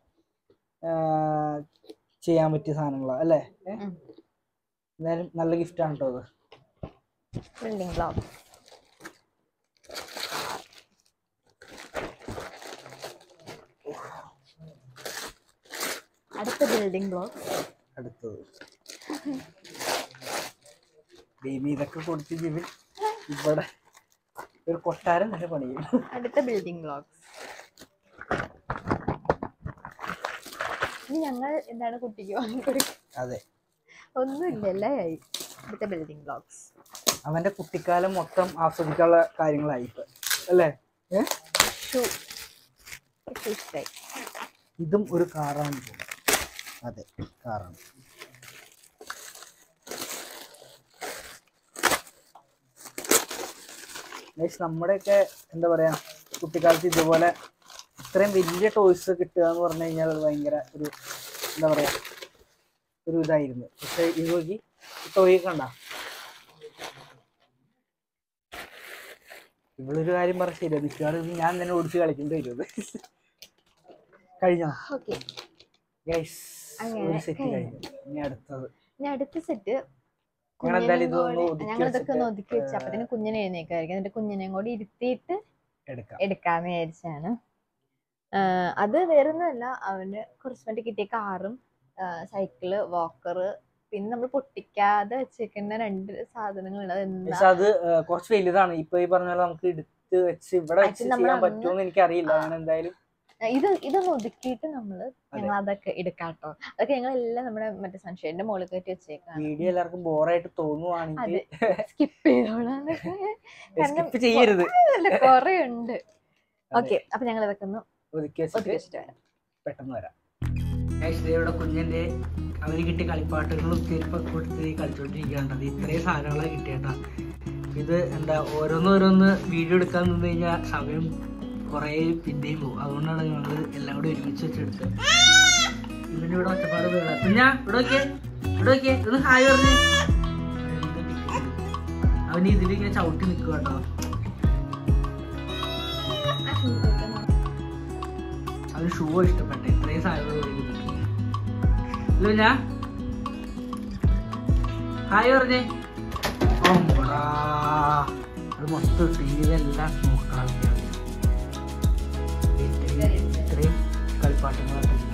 ചെയ്യാൻ പറ്റിയ സാധനങ്ങളാണ് അല്ലേ ഏ? ഉം. എന്തായാലും നല്ല ഗിഫ്റ്റ് ആണ് കേട്ടോ അത് ബിൽഡിംഗ് ബ്ലോക്ക് അടുത്ത ബിൽഡിംഗ് ബ്ലോക്ക് അടുത്തത് ബേബി ഇതൊക്കെ കൊടുത്ത് ജീവി ഇവിടെ ഒരു കൊട്ടാരം തന്നെ പണിയും അടുത്ത ബിൽഡിംഗ് ബ്ലോക്സ് ഇനി ഞങ്ങൾ എന്താണ് കുട്ടിക്ക് വാങ്ങിക്കൊടുക്കുക അതെ ഒന്നുമില്ല എല്ലായി അടുത്ത ബിൽഡിംഗ് ബ്ലോക്സ് അവന്റെ കുട്ടിക്കാലം മൊത്തം ആസ്വദിക്കാനുള്ള കാര്യങ്ങളായി ഇപ്പൊ അല്ലേ ഏ? ഷൂ ഇഷ്ടമായി ഇതും ഒരു കാറാണ് തോന്നുന്നു. അതെ കാറാണ് Guys, നമ്മുടെയൊക്കെ എന്താ പറയാ കുട്ടിക്കാലത്ത് ഇതുപോലെ ഇത്രയും വലിയ ടോയ്സ് കിട്ടുക എന്ന് പറഞ്ഞു കഴിഞ്ഞാൽ അത് ഭയങ്കര ഒരു എന്താ പറയാ ഒരു ഇതായിരുന്നു പക്ഷെ ഇത് നോക്കി ടോയ് കണ്ട ഇവളൊരു കാര്യം പറഞ്ഞ ശരിയാ മിക്കവാറും ഇത് ഞാൻ തന്നെ ഓടിച്ച് കളിക്കേണ്ടി വരും ഇത്. കഴിഞ്ഞോ ഓക്കെ ഗൈസ് അങ്ങനെ ഒരു സെറ്റ് കഴിഞ്ഞു. കഴിഞ്ഞു ഇനി അടുത്തത് ഇനി അടുത്ത സെറ്റ് ഞങ്ങൾ എന്തായാലും ഇതൊന്ന് ഒതുക്കി ഞങ്ങൾ ഇതൊക്കെ ഒന്ന് വെച്ചിട്ട്, ഒതുക്കി വെച്ച് അപ്പത്തിന് കുഞ്ഞിനെ എഴുന്നേക്കായിരിക്കും എന്നിട്ട് കുഞ്ഞിനെയും കൂടി ഇരുത്തിയിട്ട് എടുക്കാം എടുക്കാന്ന് വിചാരിച്ചാണ് ആഹ് അത് വേറൊന്നുമല്ല അവന് കുറച്ച് വേണ്ടി കിട്ടിയ കാറും സൈക്കിള് വാക്കറ് പിന്നെ നമ്മൾ പൊട്ടിക്കാതെ വെച്ചേക്കുന്ന രണ്ട് സാധനങ്ങളുണ്ട് അത് എന്താ പക്ഷെ അത് ആ, കുറച്ച് വലുതാണ് ഇപ്പൊ ഈ പറഞ്ഞ പോലെ നമുക്ക് എടുത്ത് വെച്ച് ഇവിടെ വെച്ച് Actually നമ്മൾ ചെയ്യാൻ അന്ന് പറ്റുമോ എന്ന് എനിക്കറിയില്ല ആ. അങ്ങനെ എന്തായാലും ഇത് ഇതൊന്ന് ഒതുക്കിയിട്ട് നമ്മള് ഞങ്ങൾ അതൊക്കെ എടുക്കാട്ടോ അതൊക്കെ ഞങ്ങൾ എല്ലാം നമ്മുടെ മറ്റേ സൺഷൈഡിന്റെ മുകളിൽ കയറ്റി വെച്ചേക്കാണ് വീഡിയോ എല്ലാവർക്കും ബോറായിട്ട് തോന്നുവാണെങ്കിൽ അതെ സ്കിപ്പ് ചെയ്തോളാം കാരണം സ്കിപ്പ് ചെയ്യരുത് കൊറേ ഉണ്ട് ഓക്കെ അപ്പൊ ഞങ്ങൾ ഇതൊക്കെ ഒന്ന് ഒതുക്കി ഒതുക്കി വെച്ചിട്ട് വെച്ചിട്ട് വരാം പെട്ടെന്ന് വരാം ഇവിടെ കുഞ്ഞിന്റെ അവന് കിട്ടിയ കളിപ്പാട്ടങ്ങളും ചെരുപ്പൊക്കെ കൊടുത്ത് കളിച്ചോണ്ടിരിക്കുകയാണ് അത് ഇത്രയും സാധനങ്ങളാണ് കിട്ടിയേട്ടാ ഇത് എന്താ ഓരോന്നോരോന്ന് വീഡിയോ എടുക്കാൻ നിന്ന് കഴിഞ്ഞാൽ സമയം കുറേ പിന്നെയും പോകും അതുകൊണ്ടാണ് ഞങ്ങൾ എല്ലാം കൂടി ഒരുമിച്ച് വെച്ചെടുത്തത് ഇവന് ഇവിടെ ഒറ്റപ്പാട് വീണ കുഞ്ഞാ ഇവിടെ നോക്കിയേ ഇവിടെ നോക്കിയേ ഒന്ന് ഹായ് പറഞ്ഞേ അവന് ഇതിലിങ്ങനെ ചവിട്ടി നിൽക്കുക കേട്ടോ അവന് ഷൂ ഇഷ്ടപ്പെട്ടെ ഇത്രയും സാധനങ്ങൾ ഹലോ ഞാൻ ഹായ് പറഞ്ഞേ ഓമ്പടാ. അത് മൊത്തം ടിവിയിലെല്ലാം നോക്കാം ഇത്രയും കളിപ്പാട്ടങ്ങളൊക്കെ